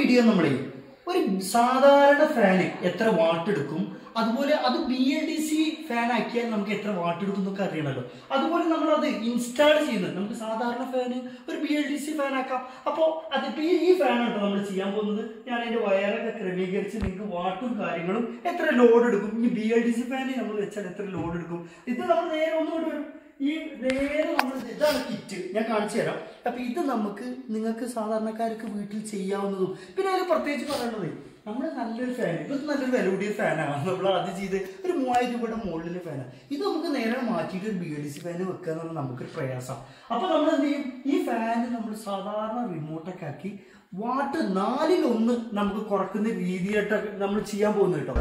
Video നമ്മളെ ഒരു സാധാരണ ഫാന് എത്ര വാട്ട് എടുക്കും അതുപോലെ അത് B L D C fan ആക്കിയാൽ നമുക്ക് എത്ര വാട്ട് എടുക്കും എന്നൊക്കെ അറിയണമല്ലോ അതുപോലെ നമ്മൾ അത് ഇൻസ്റ്റാൾ ചെയ്യുന്നത് നമുക്ക് സാധാരണ ഫാന് ഒരു B L D C fan ആക്കാം അപ്പോൾ അതിപ്പോൾ ഈ ഈ ഫാനാണ് കേട്ടോ നമ്മൾ ചെയ്യാൻ പോകുന്നത് ഞാൻ അതിൻ്റെ വയറൊക്കെ ക്രമീകരിച്ച് നിങ്ങൾക്ക് വാട്ടും കാര്യങ്ങളും എത്ര ലോഡ് എടുക്കും ഈ ബി എൽ ഡി സി ഫാന് നമ്മൾ വെച്ചാൽ എത്ര ലോഡ് എടുക്കും ഇത് നമ്മൾ നേരെ ഒന്നുകൂടി വരും ഈ നേരെ നമ്മൾ ഇതാണ് കിറ്റ് ഞാൻ കാണിച്ചു തരാം അപ്പൊ ഇത് നമുക്ക് നിങ്ങൾക്ക് സാധാരണക്കാർക്ക് വീട്ടിൽ ചെയ്യാവുന്നതും പിന്നെ അതിൽ പ്രത്യേകിച്ച് പറയേണ്ടത് നമ്മൾ നല്ലൊരു ഫാൻ ഇത് നല്ലൊരു വില കൂടിയ ഫാനാണ് നമ്മൾ അത് ചെയ്ത് ഒരു മൂവായിരം രൂപയുടെ മുകളിലെ ഫാനാണ് ഇത് നമുക്ക് നേരെ മാറ്റിയിട്ട് ഒരു B L D C fan വെക്കുക എന്നുള്ളത് നമുക്കൊരു പ്രയാസം അപ്പൊ നമ്മൾ എന്ത് ചെയ്യും ഈ ഫാൻ നമ്മൾ സാധാരണ റിമോട്ടൊക്കെ ആക്കി വാട്ട് നാലിലൊന്ന് നമുക്ക് കുറക്കുന്ന രീതിയായിട്ട് നമ്മൾ ചെയ്യാൻ പോകുന്നത് കേട്ടോ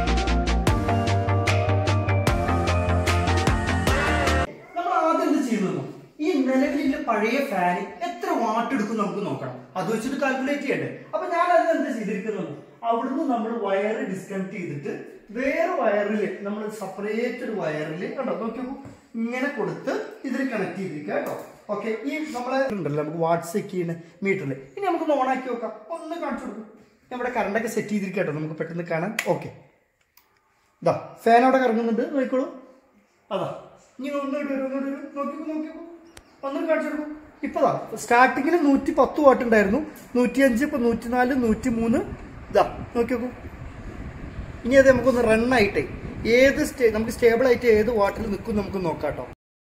നമ്മൾ ആദ്യം എന്ത് ചെയ്യുന്നു ഈ നിലവിലുള്ള പഴയ ഫാന് എത്ര വാട്ട് എടുക്കും നമുക്ക് നോക്കണം അത് വെച്ചിട്ട് കാൽക്കുലേറ്റ് ചെയ്യണ്ടേ അപ്പൊ ഞാൻ അതിന് എന്താ ചെയ്തിരിക്കുന്നത് അവിടുന്ന് നമ്മൾ വയർ ഡിസ്കണക്ട് ചെയ്തിട്ട് വേറെ വയറിൽ നമ്മൾ സെപ്പറേറ്റ് ഒരു വയറിൽ കണ്ടോ നോക്കിയോ ഇങ്ങനെ കൊടുത്ത് ഇതിൽ കണക്ട് ചെയ്തിരിക്കുക കേട്ടോ ഓക്കെ ഈ നമ്മളെ ഉണ്ടല്ലോ നമുക്ക് വാട്ട്സ് ചെയ്യുന്ന മീറ്ററിൽ ഇനി നമുക്ക് ഓണാക്കി നോക്കാം ഒന്ന് കാണിച്ചു കൊടുക്കും നമ്മുടെ കറണ്ടൊക്കെ സെറ്റ് ചെയ്തിരിക്കുക കേട്ടോ നമുക്ക് പെട്ടെന്ന് കാണാൻ ഓക്കെ ഇതാ ഫാൻ അവിടെ കറങ്ങുന്നുണ്ട് നോക്കിക്കോളൂ അതാ ഇനി ഒന്നുകൂടി വരും ഒന്നുകൂടി വരും നോക്കിക്കോ നോക്കിക്കോ ഒന്നും കാണിച്ചെടുക്കും ഇപ്പതാ സ്റ്റാർട്ടിങ്ങിൽ നൂറ്റി പത്ത് വാട്ട് ഉണ്ടായിരുന്നു നൂറ്റി അഞ്ച് ഇപ്പൊ നൂറ്റി നാല് നൂറ്റി മൂന്ന് ഇതാ നോക്കിക്കോ ഇനി അത് നമുക്കൊന്ന് റൺ ആയിട്ടേ ഏത് സ്റ്റേ നമുക്ക് സ്റ്റേബിൾ ആയിട്ട് ഏത് വാട്ടിൽ നിൽക്കും നമുക്ക് നോക്കാം കേട്ടോ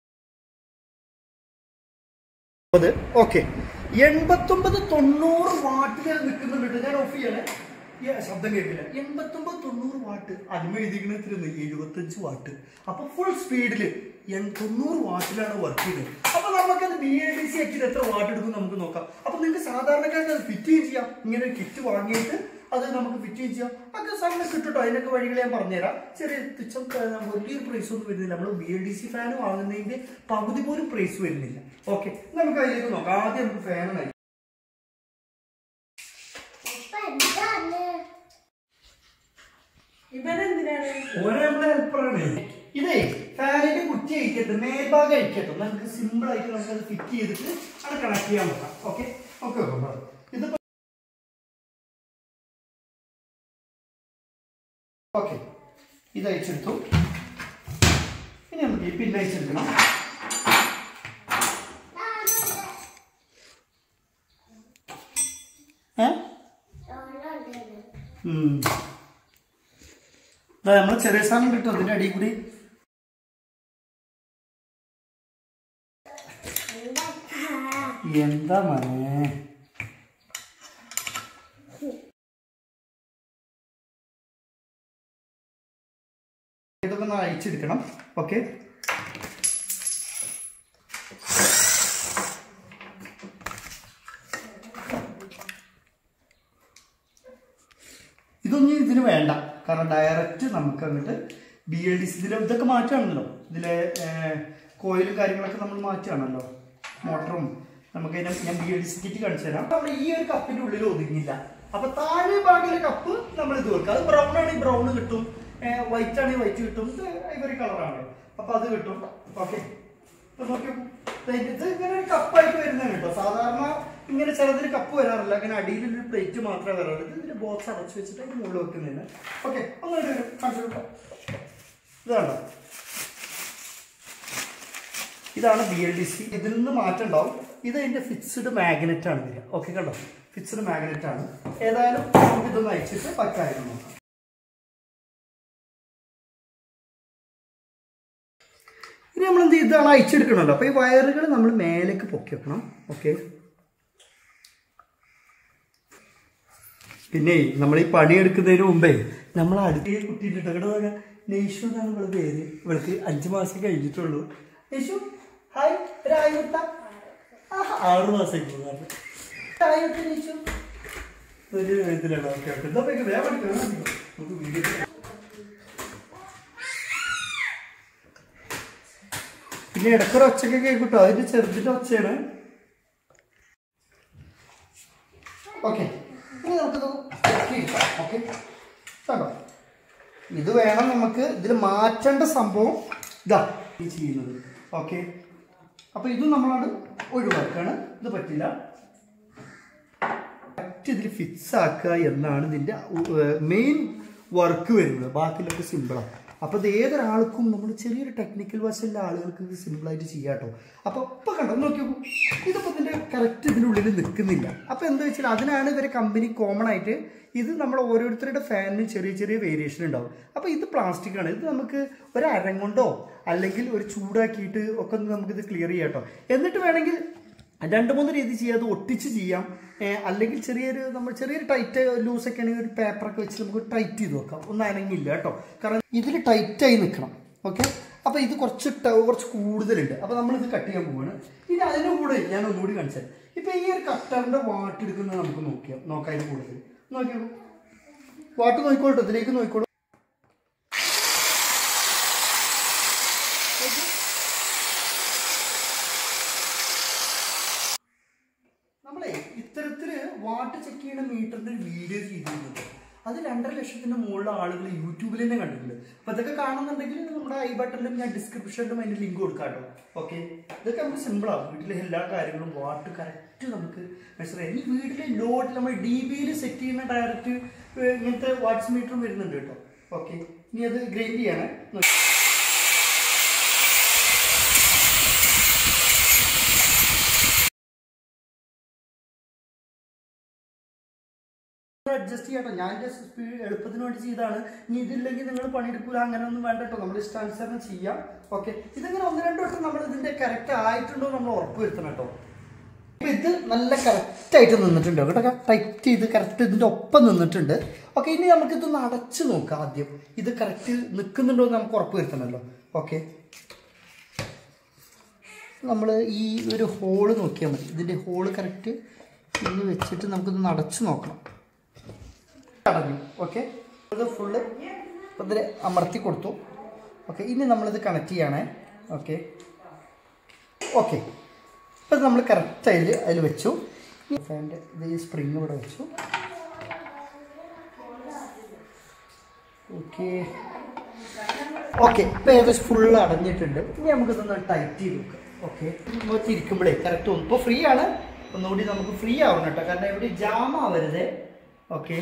അത് ഓക്കെ എൺപത്തൊമ്പത് തൊണ്ണൂറ് വാട്ടിൽ നിൽക്കുന്നുണ്ട് ഞാൻ ഓഫ് ചെയ്യണേ ഈ ശബ്ദം കേൾക്കില്ല എൺപത്തൊമ്പത് തൊണ്ണൂറ് വാട്ട് അതിമ എഴുതിക്കണത്തിരുന്ന് എഴുപത്തഞ്ച് വാട്ട് അപ്പൊ ഫുൾ സ്പീഡില് തൊണ്ണൂറ് വാട്ടിലാണ് വർക്ക് ചെയ്യുന്നത് അപ്പൊ നമുക്കത് ബി എ ഡി സി ആക്കിയിട്ട് എത്ര വാട്ട് എടുക്കും നമുക്ക് നോക്കാം അപ്പൊ നിങ്ങൾക്ക് സാധാരണക്കാർക്ക് അത് ഫിറ്റ് ചെയ്യാം ഇങ്ങനെ ഒരു കിറ്റ് വാങ്ങിയിട്ട് അത് നമുക്ക് ഫിറ്റ് ചെയ്യാം ഒക്കെ സമയം കിട്ടുട്ടോ അതിനൊക്കെ വഴികൾ ഞാൻ പറഞ്ഞുതരാം ചെറിയ തുച്ഛം ഏർ, വലിയൊരു പ്രൈസ് ഒന്നും വരുന്നില്ല നമ്മൾ B L D C fan വാങ്ങുന്നതിന്റെ പകുതി പോലും പ്രൈസ് വരുന്നില്ല ഓക്കെ നമുക്ക് അതിലേക്ക് നോക്കാം ആദ്യം നമുക്ക് ഫാൻ നയിക്കാം ഇവനെന്തിനാണ് ഓരോ നമ്മളെ ഹെൽപ്പറാണ് ഇതേ ഫാനിന്റെ കുറ്റി അയക്കട്ടെ മേൽഭാഗം അയക്കട്ടെ നമുക്ക് സിമ്പിൾ ആയിട്ട് നമുക്ക് അത് ഫിറ്റ് ചെയ്തിട്ട് അത് കണക്ട് ചെയ്യാൻ നോക്കാം ഓക്കെ ഓക്കെ ഓക്കെ ഇതിപ്പോ ഓക്കെ ഇത് അയച്ചെടുത്തു ഇനി നമുക്ക് ഈ പിന്നെ അയച്ചെടുക്കണം ഏ ഉം. ദാ നമ്മള് ചെറിയ സാധനം കിട്ടും അതിന്റെ അടിയിൽ കൂടി എന്താ മനെ ഇതൊക്കെ ഒന്ന് അയച്ചെടുക്കണം ഓക്കെ ഇതൊന്നും ഇതിന് വേണ്ട കാരണം ഡയറക്റ്റ് നമുക്ക് അങ്ങോട്ട് ബി എൽ ഡി സി ഇതിലെ ഇതൊക്കെ മാറ്റുകയാണല്ലോ ഇതിലെ കോയിലും കാര്യങ്ങളൊക്കെ നമ്മൾ മാറ്റുകയാണല്ലോ മോട്ടറും നമുക്ക് അതിനെ ഞാൻ B L D C kit കാണിച്ചു തരാം നമ്മൾ ഈ ഒരു കപ്പിന്റെ ഉള്ളിൽ ഒതുങ്ങില്ല അപ്പൊ താഴെ ഭാഗത്തിലെ കപ്പ് നമ്മൾ ഇത് വെക്കുക അത് ബ്രൗൺ ആണെങ്കിൽ ബ്രൗൺ കിട്ടും വൈറ്റ് ആണെങ്കിൽ വൈറ്റ് കിട്ടും ഇത് ഇവര് കളറാണ് അപ്പൊ അത് കിട്ടും ഓക്കെ നോക്കി ഇത് ഇങ്ങനെ ഒരു കപ്പായിട്ട് വരുന്നതാണ് കേട്ടോ സാധാരണ ഇങ്ങനെ ചിലതിന് കപ്പ് വരാറില്ല അങ്ങനെ അടിയിൽ ഒരു പ്ലേറ്റ് മാത്രമേ വരാറുള്ളൂ ഇത് ഇതിന്റെ ബോക്സ് അടച്ചു വെച്ചിട്ട് അതിന് മുകളിൽ വെക്കുന്നതിന് ഓക്കെ ഒന്നുകൂടി വരും കാണിച്ചു കൊടുക്കാം ഇതാണോ ഇതാണ് ബി എൽ ഡി സി ഇതിൽ നിന്ന് മാറ്റം ഉണ്ടാവും ഇത് അതിന്റെ ഫിക്സ്ഡ് മാഗ്നറ്റ് ആണ് വരിക ഓക്കെ കണ്ടോ ഫിക്സ്ഡ് മാഗ്നറ്റ് ആണ് ഏതായാലും നമുക്ക് ഇതൊന്ന് അയച്ചിട്ട് പക്കായിട്ട് നോക്കാം ഇനി നമ്മൾ എന്ത് ചെയ്യും? ഇതാണ് അയച്ചെടുക്കണമല്ലോ അപ്പൊ ഈ വയറുകൾ നമ്മൾ മേലേക്ക് പൊക്കി വെക്കണം ഓക്കെ പിന്നെ നമ്മൾ ഈ പണിയെടുക്കുന്നതിന് മുമ്പേ നമ്മൾ അടുത്ത കുട്ടീൻ്റെ ഇവിടെ നെയ്ഷു എന്നാണ് ഇവളെ പേര് ഇവൾക്ക് അഞ്ചു മാസം കഴിഞ്ഞിട്ടുള്ളൂ നെയ്ഷു ഹായ് ഒരു ഹായ് കൊടുത്താ ആഹാ, ആറ് മാസം പോകുന്നത് ഹായ് കൊടുത്ത നെയ്ഷു ഒരു ഇതിലാണ് ഓക്കെ ഓക്കെ എന്താ വേഗം വേഗം പഠിക്കണം വേഗം പഠിക്കണം. നമുക്ക് വീഡിയോ പിന്നെ ഇടയ്ക്കൊരു ഒച്ചയൊക്കെ കേൾക്കൂട്ടോ അതിന്റെ ചെറുതിന്റെ ഒച്ചയാണ് ഓക്കെ ഇനി നമുക്കിത് ഓക്കെ കണ്ടോ ഇത് വേണം നമുക്ക് ഇതിൽ മാറ്റേണ്ട സംഭവം ഇതാ ഈ ചെയ്യുന്നത് ഓക്കെ അപ്പൊ ഇത് നമ്മളത് ഒഴിവാക്കാണ് ഇത് പറ്റില്ല കറക്റ്റ് ഇതിൽ ഫിക്സ് ആക്കുക എന്നാണ് ഇതിൻ്റെ മെയിൻ വർക്ക് വരുന്നത് ബാക്കിയൊക്കെ സിമ്പിളാണ് അപ്പോൾ ഇത് ഏതൊരാൾക്കും നമ്മൾ ചെറിയൊരു ടെക്നിക്കൽ വശമുള്ള ആളുകൾക്ക് ഇത് സിമ്പിളായിട്ട് ചെയ്യാം കേട്ടോ അപ്പോൾ ഇപ്പോൾ കണ്ടോ നോക്കി നോക്കൂ ഇതിപ്പോൾ ഇതിൻ്റെ കറക്റ്റ് ഇതിനുള്ളിൽ നിൽക്കുന്നില്ല അപ്പോൾ എന്താ വെച്ചാൽ അതിനാണ് ഇവരെ കമ്പനി കോമൺ ആയിട്ട് ഇത് നമ്മൾ ഓരോരുത്തരുടെ ഫാനിന് ചെറിയ ചെറിയ വേരിയേഷൻ ഉണ്ടാവും അപ്പോൾ ഇത് പ്ലാസ്റ്റിക് ആണ് ഇത് നമുക്ക് ഒരു അരം കൊണ്ടോ അല്ലെങ്കിൽ ഒരു ചൂടാക്കിയിട്ട് ഒക്കെ ഒന്ന് നമുക്കിത് ക്ലിയർ ചെയ്യാം കേട്ടോ എന്നിട്ട് വേണമെങ്കിൽ രണ്ട് മൂന്ന് രീതി ചെയ്യാം അത് ഒട്ടിച്ച് ചെയ്യാം ഏ, അല്ലെങ്കിൽ ചെറിയൊരു നമ്മൾ ചെറിയൊരു ടൈറ്റ് ലൂസൊക്കെ ആണെങ്കിൽ ഒരു പേപ്പറൊക്കെ വെച്ച് നമുക്ക് ടൈറ്റ് ചെയ്ത് വെക്കാം ഒന്നും അനങ്ങില്ല കേട്ടോ കാരണം ഇതിൽ ടൈറ്റായി നിൽക്കണം ഓക്കെ അപ്പോൾ ഇത് കുറച്ച് ട- കുറച്ച് കൂടുതലുണ്ട് അപ്പോൾ നമ്മളിത് കട്ട് ചെയ്യാൻ പോവാണ് ഇനി അതിൻ്റെ കൂടെ ഞാൻ ഒന്നുകൂടി കാണിച്ചാൽ ഇപ്പോൾ ഈ ഒരു കട്ടറിൻ്റെ വാട്ട് എടുക്കുന്നത് നമുക്ക് നോക്കിയാൽ നോക്കാം അതിന് കൂടുതൽ നോക്കിയോ വാട്ട് നോക്കിക്കോട്ടോ ഇതിലേക്ക് നോക്കിക്കോളൂ നമ്മളെ ഇത്തരത്തില് വാട്ട് ചെക്ക് ചെയ്യുന്ന മീറ്ററിന്റെ വീഡിയോ ചെയ്തിരുന്നത് അത് രണ്ടര ലക്ഷത്തിന്റെ മുകളിൽ ആളുകൾ യൂട്യൂബിൽ തന്നെ കണ്ടിട്ടുണ്ട് അപ്പൊ ഇതൊക്കെ കാണുന്നുണ്ടെങ്കിൽ നമ്മുടെ ഐ ബട്ടണിലും ഞാൻ ഡിസ്ക്രിപ്ഷനിലും അതിന്റെ ലിങ്ക് കൊടുക്കാം കേട്ടോ ഓക്കെ ഇതൊക്കെ നമുക്ക് സിമ്പിൾ ആവും വീട്ടിലെ എല്ലാ കാര്യങ്ങളും വാട്ട് കറക്റ്റ് നമുക്ക് മെഷർ ചെയ്യാം ഈ വീട്ടിലെ ലോഡ് നമ്മൾ ഡി ബിയിൽ സെറ്റ് ചെയ്യുന്ന ഡയറക്റ്റ് ഇങ്ങനത്തെ വാട്ട്സ് മീറ്ററും വരുന്നുണ്ട് കേട്ടോ ഓക്കെ ഇനി അത് ഗ്രൈൻഡ് ചെയ്യണേ നോക്കി. അഡ്ജസ്റ്റ് ചെയ്യട്ടോ ഞാൻ എൻ്റെ സ്പീഡ് എളുപ്പത്തിന് വേണ്ടി ചെയ്താണ് ഇനി ഇതില്ലെങ്കിൽ നിങ്ങൾ പണിയെടുക്കൂല അങ്ങനെ ഒന്നും വേണ്ട കേട്ടോ നമ്മൾ ഇഷ്ടാനുസരണം ചെയ്യാം ഓക്കെ ഇതിങ്ങനെ ഒന്ന് രണ്ട് വട്ടം നമ്മൾ ഇതിന്റെ കറക്റ്റ് ആയിട്ടുണ്ടോ നമ്മൾ ഉറപ്പ് വരുത്തണം കേട്ടോ ഇപ്പൊ ഇത് നല്ല കറക്റ്റ് ആയിട്ട് നിന്നിട്ടുണ്ട് കേട്ടോ ടൈറ്റ് ചെയ്ത് കറക്റ്റ് ഇതിന്റെ ഒപ്പം നിന്നിട്ടുണ്ട് ഓക്കെ ഇനി നമുക്ക് ഇതൊന്ന് അടച്ചു നോക്കാം ആദ്യം ഇത് കറക്റ്റ് നിൽക്കുന്നുണ്ടോ എന്ന് നമുക്ക് ഉറപ്പ് വരുത്തണമല്ലോ ഓക്കെ നമ്മൾ ഈ ഒരു ഹോള് നോക്കിയാൽ മതി ഇതിന്റെ ഹോള് കറക്റ്റ് ഇന്ന് വെച്ചിട്ട് നമുക്കിതൊന്ന് അടച്ചു നോക്കണം അടഞ്ഞു ഓക്കെ ഇത് ഫുള്ള് ഇതിൽ അമർത്തി കൊടുത്തു ഓക്കെ ഇനി നമ്മളിത് കണക്ട് ചെയ്യണേ ഓക്കെ ഓക്കെ ഇപ്പം നമ്മൾ കറക്റ്റ് അതിൽ അതിൽ വെച്ചു ഫാൻ്റെ ഇത് ഈ സ്പ്രിങ് ഇവിടെ വെച്ചു ഓക്കെ ഓക്കെ ഇപ്പം ഏകദേശം ഫുള്ള് അടഞ്ഞിട്ടുണ്ട് ഇനി നമുക്കിതൊന്ന് ടൈറ്റ് ചെയ്ത് നോക്കാം ഓക്കെ നമുക്ക് ഇരിക്കുമ്പോഴേ കറക്റ്റ് ഒന്ന് ഇപ്പോൾ ഫ്രീ ആണ് ഒന്നുകൂടി നമുക്ക് ഫ്രീ ആവണം കേട്ടോ കാരണം ഇവിടെ ജാം ആവരുത് ഓക്കെ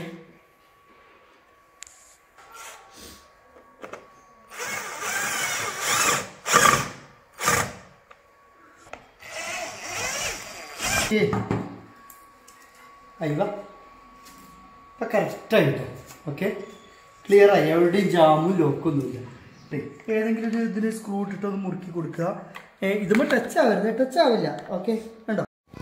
അയ്യ ഇപ്പം കറക്റ്റായിട്ട് ഓക്കെ ക്ലിയർ ആയി എവിടെയും ജാമും ലോക്കൊന്നുമില്ല ദേ, ഏതെങ്കിലും ഒരു ഇതിന് സ്ക്രൂ ഇട്ടിട്ട് ഒന്ന് മുറുക്കി കൊടുക്കുക ഏ, ഇതുമ്മ ടച്ച് ആവരുത് ടച്ച് ആവില്ല ഓക്കെ കണ്ടോ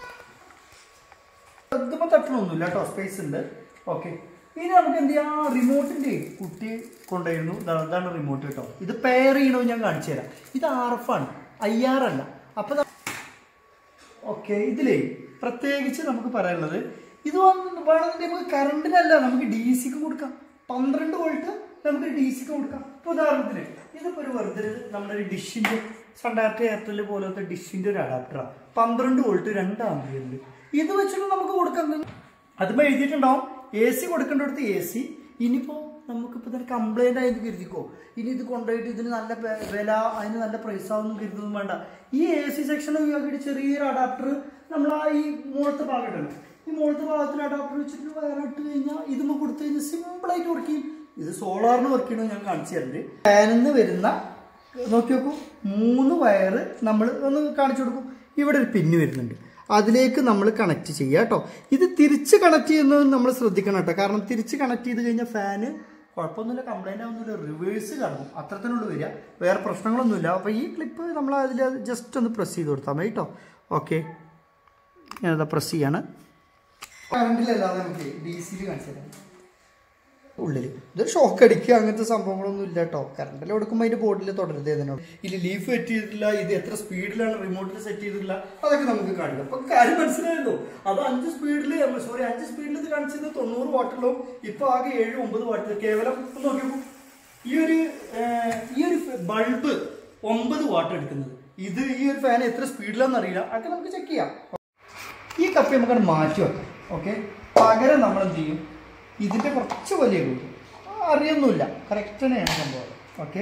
ഇതുമ്മ തട്ടണമൊന്നുമില്ല കേട്ടോ സ്പേസ് ഉണ്ട് ഓക്കെ ഇനി നമുക്ക് എന്ത് ചെയ്യാം റിമോട്ടിൻ്റെ കുട്ടി കൊണ്ടുവരുന്നു ഇതാ- ഇതാണ് റിമോട്ട് കേട്ടോ ഇത് പെയർ ചെയ്യണോ ഞാൻ കാണിച്ചു തരാം ഇത് ആർ എഫ് ആണ് ഐ ആർ അല്ല അപ്പം ഓക്കെ ഇതിലേ പ്രത്യേകിച്ച് നമുക്ക് പറയാനുള്ളത് ഇത് വന്ന് വേണമെന്നുണ്ടെങ്കിൽ നമുക്ക് കറണ്ടിനല്ല നമുക്ക് ഡി സിക്ക് കൊടുക്കാം പന്ത്രണ്ട് വോൾട്ട് നമുക്ക് ഡി സിക്ക് കൊടുക്കാം ഇപ്പൊ ഉദാഹരണത്തിന് ഇതിപ്പോ ഒരു വെറുതെ ഒരു നമ്മുടെ ഒരു ഡിഷിന്റെ സണ്ടാർട്ട് എയർടെൽ പോലത്തെ ഡിഷിന്റെ ഒരു അഡാപ്റ്ററാണ് പന്ത്രണ്ട് വോൾട്ട് രണ്ട് ആംബിയറിൽ ഇത് വെച്ചിട്ട് നമുക്ക് കൊടുക്കാം അതുമ്പോൾ എഴുതിയിട്ടുണ്ടാവും എ സി കൊടുക്കേണ്ടടുത്ത് എ സി ഇനിയിപ്പോൾ നമുക്കിപ്പോൾ ഇതിന് കംപ്ലൈൻ്റ് ആയത് കരുതിക്കോ ഇനി ഇത് കൊണ്ടുപോയിട്ട് ഇതിന് നല്ല വെ- വില അതിന് നല്ല പ്രൈസ് ആവുമെന്ന് കരുതൊന്നും വേണ്ട ഈ എ സി സെക്ഷൻ ഒഴിവാക്കിയിട്ട് ചെറിയൊരു അഡാപ്റ്റർ നമ്മൾ ആ ഈ മുകളത്തെ ഭാഗം ഉണ്ടല്ലോ ഈ മുകളത്തെ ഭാഗത്തിൽ അഡാപ്റ്റർ വെച്ചിട്ട് വയർ ഇട്ട് കഴിഞ്ഞാൽ ഇതുമ്പോൾ കൊടുത്തു കഴിഞ്ഞാൽ സിമ്പിളായിട്ട് വർക്ക് ചെയ്യും ഇത് സോളാറിന് വർക്ക് ചെയ്യണമെന്ന് ഞാൻ കാണിച്ചു തരുന്നുണ്ട് ഫാനിൽ നിന്ന് വരുന്ന നോക്കി നോക്കൂ മൂന്ന് വയറ് നമ്മൾ ഒന്ന് കാണിച്ചു കൊടുക്കും ഇവിടെ ഒരു പിന്ന് വരുന്നുണ്ട് അതിലേക്ക് നമ്മൾ കണക്ട് ചെയ്യുക കേട്ടോ ഇത് തിരിച്ച് കണക്ട് ചെയ്യുന്നത് നമ്മൾ ശ്രദ്ധിക്കണം കേട്ടോ കാരണം തിരിച്ച് കണക്ട് ചെയ്ത് കഴിഞ്ഞാൽ ഫാന് കുഴപ്പമൊന്നുമില്ല കംപ്ലൈൻ്റ് ആവുന്നില്ല റിവേഴ്സ് കറങ്ങും അത്രത്തിനുള്ളൂ വരിക വേറെ പ്രശ്നങ്ങളൊന്നുമില്ല അപ്പോൾ ഈ ക്ലിപ്പ് നമ്മൾ അതിൽ ജസ്റ്റ് ഒന്ന് പ്രസ് ചെയ്ത് കൊടുത്താൽ മതി കേട്ടോ ഓക്കെ ഞാനത് പ്രസ് ചെയ്യാണ് കറണ്ടിലല്ലാതെ നമുക്ക് ഡി സിയിൽ കാണിച്ചു തരാം ഉള്ളിൽ ഇതൊരു ഷോക്ക് അടിക്കുക അങ്ങനത്തെ സംഭവങ്ങളൊന്നും ഇല്ല കേട്ടോ കറണ്ടിൽ കൊടുക്കുമ്പോൾ അതിന്റെ ബോർഡിൽ തുടരുത് ഇതിനോട് ഇതിൽ ലീഫ് സെറ്റ് ചെയ്തിട്ടില്ല ഇത് എത്ര സ്പീഡിലാണ് റിമോട്ടിൽ സെറ്റ് ചെയ്തിട്ടില്ല അതൊക്കെ നമുക്ക് കാണിക്കാം അപ്പൊ കാര്യം മനസ്സിലായല്ലോ അത് അഞ്ച് സ്പീഡിൽ സോറി അഞ്ച് സ്പീഡിൽ ഇത് കാണിച്ചത് തൊണ്ണൂറ് വാട്ടിലോ ഇപ്പൊ ആകെ ഏഴ് ഒമ്പത് വാട്ടിൽ കേവലം ഒന്ന് നോക്കിയപ്പോ ഈ ഒരു ഏർ, ഈ ഒരു ബൾബ് ഒമ്പത് വാട്ട് എടുക്കുന്നത് ഇത് ഈ ഒരു ഫാൻ എത്ര സ്പീഡിലാണെന്ന് അറിയില്ല അതൊക്കെ നമുക്ക് ചെക്ക് ചെയ്യാം ഈ കപ്പി നമുക്കത് മാറ്റി വെക്കാം ഓക്കെ പകരം നമ്മൾ എന്ത് ചെയ്യും ഇതിൻ്റെ കുറച്ച് വലിയ കൂട്ടും അറിയൊന്നുമില്ല കറക്റ്റ് തന്നെയാണ് സംഭവം ഓക്കെ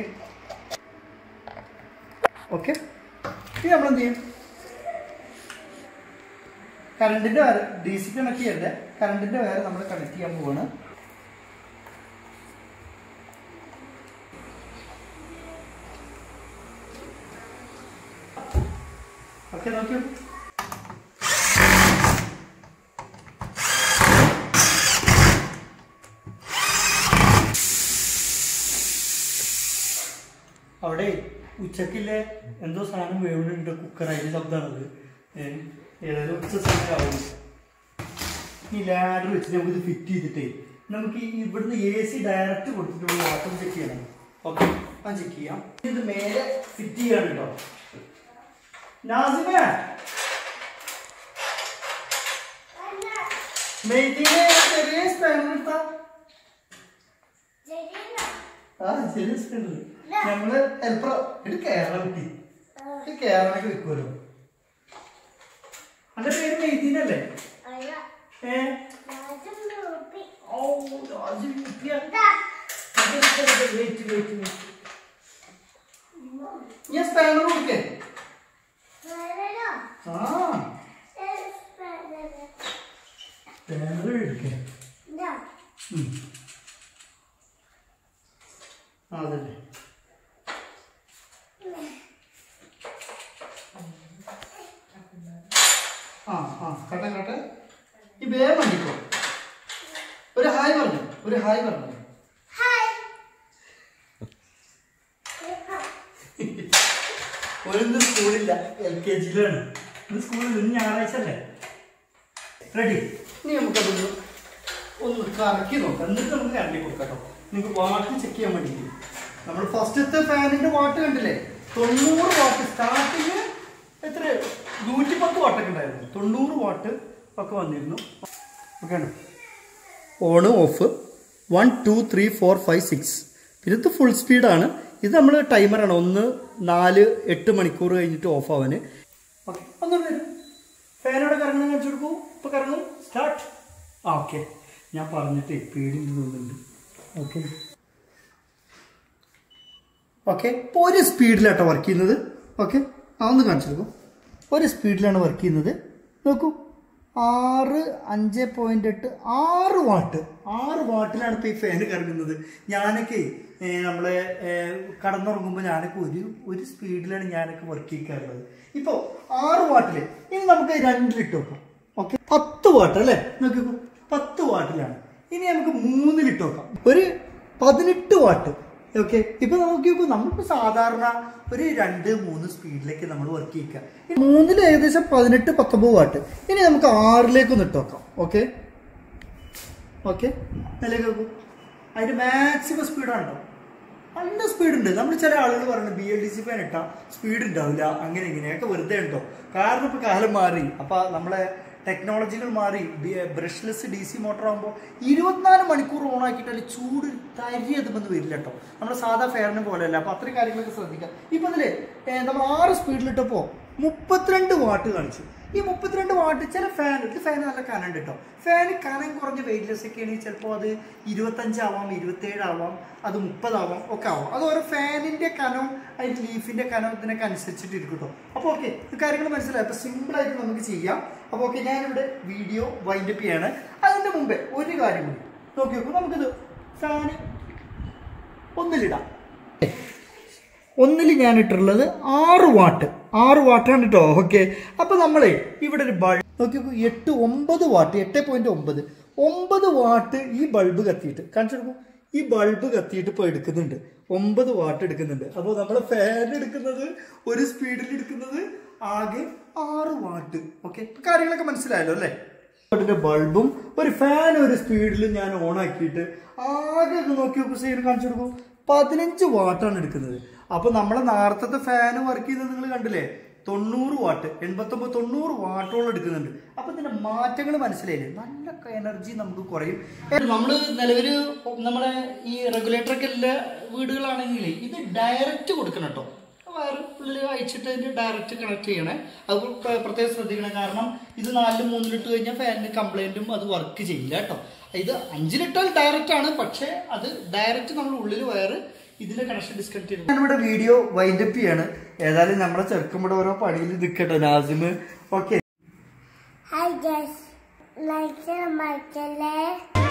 ഓക്കെ ഇനി നമ്മൾ എന്ത് ചെയ്യും കറണ്ടിൻ്റെ ഡി സി കണക്ട് ചെയ്യരുത് കറണ്ടിന്റെ വയർ നമ്മൾ കണക്ട് ചെയ്യാൻ പോവാണ് ഓക്കെ നോക്കിയോ അവിടെ ഉച്ചക്കില്ലേ എന്തോ സാധനം വേവുന്നുണ്ട് കുക്കർ അതിന്റെ ശബ്ദമാണത് ഏഹ് ഏതായാലും ഉച്ച സമയമാവും ഈ ലാഡർ വെച്ച് നമുക്ക് ഇത് ഫിറ്റ് ചെയ്തിട്ടേ നമുക്ക് ഈ ഇവിടുന്ന് എ സി ഡയറക്റ്റ് കൊടുത്തിട്ടുള്ള വാട്ടർ ചെക്ക് ചെയ്യണം ഓക്കെ ഞാൻ ചെക്ക് ചെയ്യാം ഇത് മേലെ ഫിറ്റ് ചെയ്യാണ് കേട്ടോ നാസിമേ മെയ്തിനെ ചെറിയ സ്പാനർ എടുത്താ ആ ചെറിയ സ്പാനർ നമ്മള് ഹെൽപ്പർ ഇത് കേരള കുട്ടി ഇത് കേരളക്ക് വെക്കുമല്ലോ അന്റെ പേര് മെയ്തീനല്ലേ ഏ ഓ രാജു കുട്ടിയാ വെയിറ്റ് വെയിറ്റ് വെയിറ്റ് ഞാൻ സ്പാനർ കൊടുക്കേ ആ സ്പാനർ എടുക്കേ ഉം. ആ, അതല്ലേ ആ ആ കട്ടെ കട്ടെ ഈ വേഗം വണ്ടിക്കോ ഒരു ഹായ് പറഞ്ഞു ഒരു ഹായ് പറഞ്ഞു ഒരു സ്കൂളില്ല എൽ കെ ജിയിലാണ് ഇന്ന് സ്കൂളിൽ ഇന്ന് ഞായറാഴ്ച അല്ലേ റെഡി ഇനി നമുക്കതൊന്ന് ഒന്ന് കറക്കി നോക്കാം എന്നിട്ട് നമുക്ക് കറക്കി കൊടുക്കാം കേട്ടോ നിങ്ങൾക്ക് വാട്ട് ചെക്ക് ചെയ്യാൻ വേണ്ടിയിട്ട് നമ്മൾ ഫസ്റ്റത്തെ ഫാനിന്റെ വാട്ട് കണ്ടില്ലേ തൊണ്ണൂറ് വാട്ട് സ്റ്റാർട്ടിങ് എത്ര നൂറ്റി പത്ത് വാട്ടൊക്കെ ഉണ്ടായിരുന്നു തൊണ്ണൂറ് വാട്ട് ഒക്കെ വന്നിരുന്നു okay on off one two three four five six പിന്നെ ഇത് ഫുൾ സ്പീഡാണ് ഇത് നമ്മൾ ടൈമറാണ് ഒന്ന് നാല് എട്ട് മണിക്കൂർ കഴിഞ്ഞിട്ട് ഓഫ് ആവാന് ഓക്കെ ഒന്നും വരും ഫാനോടെ കറങ്ങണം കാണിച്ചു കൊടുക്കൂ ഇപ്പൊ കറങ്ങും സ്റ്റാർട്ട് ആ ഓക്കെ ഞാൻ പറഞ്ഞിട്ട് പേടിണ്ട് തോന്നുന്നുണ്ട് ഓക്കെ ഓക്കെ ഇപ്പോൾ ഒരു സ്പീഡിലാട്ടോ വർക്ക് ചെയ്യുന്നത് ഓക്കെ ആ ഒന്ന് കാണിച്ചു കൊടുക്കും ഒരു സ്പീഡിലാണ് വർക്ക് ചെയ്യുന്നത് നോക്കൂ ആറ് അഞ്ച് പോയിന്റ് എട്ട് ആറ് വാട്ട് ആറ് വാട്ടിലാണ് ഇപ്പോൾ ഈ ഫാൻ കറങ്ങുന്നത് ഞാനൊക്കെ ഏ, നമ്മളെ ഏ, കടന്നുറങ്ങുമ്പോൾ ഞാനൊക്കെ ഒരു ഒരു സ്പീഡിലാണ് ഞാനൊക്കെ വർക്ക് ചെയ്യിക്കാറുള്ളത് ഇപ്പോൾ ആറ് വാട്ടില് ഇനി നമുക്ക് രണ്ടിലിട്ട് വെക്കാം ഓക്കെ പത്ത് വാട്ട് അല്ലേ നോക്കിക്കോ പത്ത് വാട്ടിലാണ് ഇനി നമുക്ക് മൂന്നിലിട്ട് വെക്കാം ഒരു പതിനെട്ട് വാട്ട് ഓക്കെ ഇപ്പൊ നോക്കി നോക്കൂ നമ്മളിപ്പോ സാധാരണ ഒരു രണ്ട് മൂന്ന് സ്പീഡിലേക്ക് നമ്മൾ വർക്ക് ചെയ്യിക്കുക മൂന്നിൽ ഏകദേശം പതിനെട്ട് പത്തൊമ്പത് വാട്ട് ഇനി നമുക്ക് ആറിലേക്ക് ഒന്ന് ഇട്ട് വെക്കാം ഓക്കെ ഓക്കെ അതിലേക്ക് നോക്കൂ അതിന്റെ മാക്സിമം സ്പീഡാണ് കേട്ടോ നല്ല സ്പീഡ് ഉണ്ട് നമ്മൾ ചില ആളുകൾ പറയുന്നത് B L D C fan ഇട്ടാൽ സ്പീഡ് ഉണ്ടാവില്ല അങ്ങനെ ഇങ്ങനെയൊക്കെ വെറുതെ ഉണ്ടോ കാരണം ഇപ്പൊ കാലം മാറി അപ്പൊ നമ്മളെ ടെക്നോളജികൾ മാറി ബ്രഷ്ലെസ് ഡി സി മോട്ടർ ആകുമ്പോൾ ഇരുപത്തിനാല് മണിക്കൂർ ഓൺ ആക്കിയിട്ടാൽ ചൂട് തരി അതുമെന്ന് വരില്ല കേട്ടോ നമ്മുടെ സാധാ ഫെയറിനെ പോലെയല്ല അപ്പൊ അത്രയും കാര്യങ്ങളൊക്കെ ശ്രദ്ധിക്കാം ഇപ്പൊ ഇതില് ഏ, നമ്മൾ ആറ് സ്പീഡിലിട്ടപ്പോ മുപ്പത്തിരണ്ട് വാട്ട് കാണിച്ചു ഈ മുപ്പത്തിരണ്ട് വാട്ട് ചില ഫാൻ ഇത് ഫാൻ നല്ല കനുണ്ട് കേട്ടോ ഫാൻ കനം കുറഞ്ഞ വെയിറ്റ്ലെസ് ഒക്കെ ആണെങ്കിൽ ചിലപ്പോൾ അത് ഇരുപത്തഞ്ചാവാം ഇരുപത്തേഴ് ആവാം അത് മുപ്പതാവാം ഒക്കെ ആവാം അത് ഓരോ ഫാനിന്റെ കനം അതിന്റെ ലീഫിന്റെ കനം ഇതിനൊക്കെ അനുസരിച്ചിട്ട് ഇരിക്കും കേട്ടോ അപ്പോൾ ഓക്കെ കാര്യങ്ങൾ മനസ്സിലായി അപ്പോൾ സിമ്പിൾ ആയിട്ട് നമുക്ക് ചെയ്യാം അപ്പോൾ ഓക്കെ ഞാനിവിടെ വീഡിയോ വൈൻഡപ്പ് ചെയ്യാണ് അതിന്റെ മുമ്പേ ഒരു കാര്യം കൂടി നോക്കി നോക്കൂ നമുക്കിത് ഫാന് ഒന്നിലിടാം ഒന്നിൽ ഞാൻ ഇട്ടിട്ടുള്ളത് ആറ് വാട്ട് ആറ് വാട്ടാണ് കേട്ടോ ഓക്കെ അപ്പൊ നമ്മളെ ഇവിടെ ഒരു ബൾബ് നോക്കി നോക്കൂ, എട്ട് ഒമ്പത് വാട്ട് എട്ട് പോയിന്റ് ഒമ്പത് ഒമ്പത് വാട്ട് ഈ ബൾബ് കത്തിയിട്ട് കാണിച്ചു കൊടുക്കൂ ഈ ബൾബ് കത്തിയിട്ട് ഇപ്പോൾ എടുക്കുന്നുണ്ട് ഒമ്പത് വാട്ട് എടുക്കുന്നുണ്ട് അപ്പോൾ നമ്മൾ ഫാൻ എടുക്കുന്നത് ഒരു സ്പീഡിൽ എടുക്കുന്നത് ആകെ ആറ് വാട്ട് ഓക്കെ കാര്യങ്ങളൊക്കെ മനസ്സിലായല്ലോ അല്ലേ വാട്ടിന്റെ ബൾബും ഒരു ഫാൻ ഒരു സ്പീഡിൽ ഞാൻ ഓൺ ആക്കിയിട്ട് ആകെ ഒന്ന് നോക്കി നോക്കൂ സൈഡ് കാണിച്ചു കൊടുക്കും പതിനഞ്ച് വാട്ടാണ് എടുക്കുന്നത് അപ്പൊ നമ്മളെ നേരത്തെ ഫാൻ വർക്ക് ചെയ്യുന്നത് നിങ്ങൾ കണ്ടില്ലേ തൊണ്ണൂറ് വാട്ട് എൺപത്തൊമ്പത് തൊണ്ണൂറ് വാട്ടോളം എടുക്കുന്നുണ്ട് അപ്പൊ ഇതിന്റെ മാറ്റങ്ങൾ മനസ്സിലായില്ലേ നല്ല എനർജി നമുക്ക് കുറയും നമ്മൾ നിലവില് നമ്മളെ ഈ റെഗുലേറ്റർ ഒക്കെ എല്ലാ വീടുകളാണെങ്കിൽ ഇത് ഡയറക്റ്റ് കൊടുക്കണം കേട്ടോ വയർ ഉള്ളിൽ അയച്ചിട്ട് അതിന് ഡയറക്റ്റ് കണക്ട് ചെയ്യണേ അത് പ്ര- പ്രത്യേകം ശ്രദ്ധിക്കണം കാരണം ഇത് നാലിലും മൂന്നിലിട്ട് കഴിഞ്ഞാൽ ഫാനിന് കംപ്ലൈന്റും അത് വർക്ക് ചെയ്യില്ല കേട്ടോ ഇത് അഞ്ചിലിട്ടാൽ ഡയറക്റ്റ് ആണ് പക്ഷേ അത് ഡയറക്റ്റ് നമ്മൾ ഉള്ളിൽ വയർ ഇതിന്റെ കണക്ഷൻ ഡിസ്കണക്ട് ചെയ്യും ഞാനിവിടെ വീഡിയോ വൈൻഡപ്പ് ചെയ്യാണ് ഏതായാലും നമ്മളെ ചെറുക്കുമ്പോൾ ഓരോ പണിയിൽ നിൽക്കട്ടോ Nasim okay hi guys like മറക്കല്ലേ